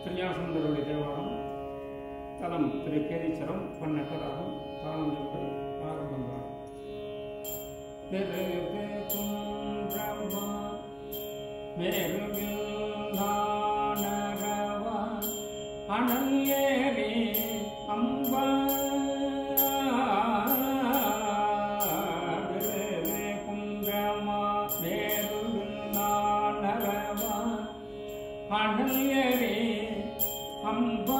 கன்னியாசுந்தருடைய தேவாரம் தலம் திரு கேதீச்சரம் பன்னெட்டராகும் தானம் என்பது ஆரம்பம் தான் அனல் ஏறி அம்பா குன்றமா மேருவில்லானரவா அனல் ஏறி அம்பா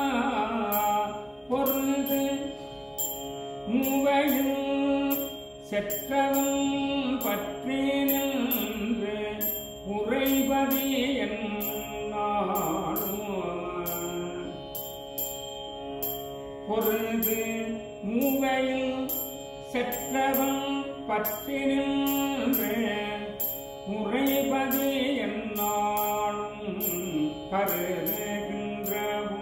பொருது மூவையும் செற்றவன் பற்றி நின்று உறைபதி பொருது மூவையில் செற்றவன் பற்றி நின்று உறைபதி என்னாலும் கருதுகின்றவோ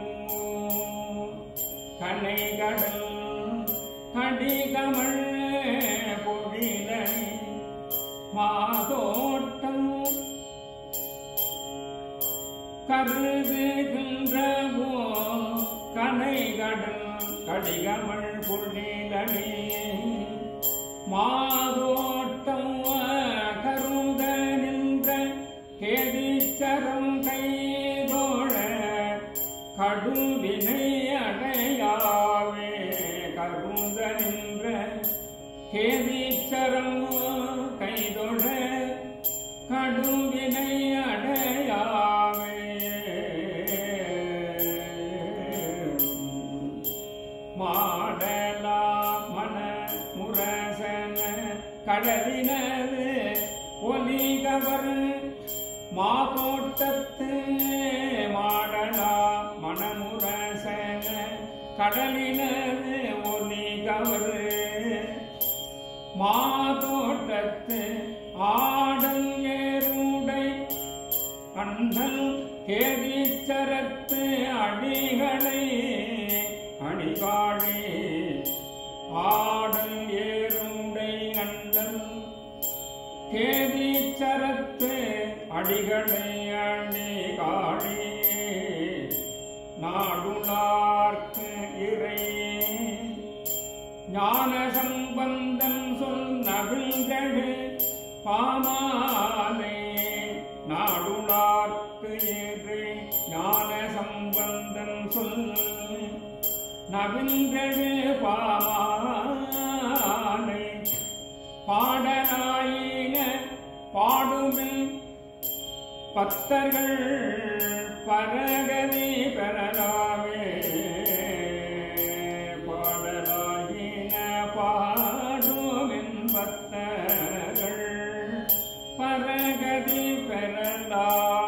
கனைகடல் கடிகமள் பொழிலை மாதோட்டம் கருதுகின்றவோ கனைகடல் கடிகமள் பொழிலனே மாதோட்டம் கருத நின்ற கேதீச்சரம் கைதோழ கடுவினை அடையாவே கருத நின்ற கேதீச்சரம் கைதொழ கடுவினை அடையாவே மாடலா மன முரசன கடலினது ஒலிகவர் மாதோட்டத்து மாடலா மனமுரசன கடலினது ஒலிகவர் மாதோட்டத்து ஆடல் ஏருடை அண்ணல் கேதீச்சரத்து அடிகளை அணிகாழி ஆடல் ஏருடை அண்ணல் கேதீச்சரத்து அடிகளை அணிகாழி நாடுளார்க்கு இறை ஞான சம்பந்தன் சொல் நவிழ்கழு பாமாலே நாடுளார்க்கு ஏறு ஞான சம்பந்தன் சொல் நவிழ்கழு பாமாலை பாடலாயின பாடுமில் பக்தர்கள் பரகதி பெறலாமே பாடலாயின பாடுமின் பக்தர்கள் பரகதி பெறலாமே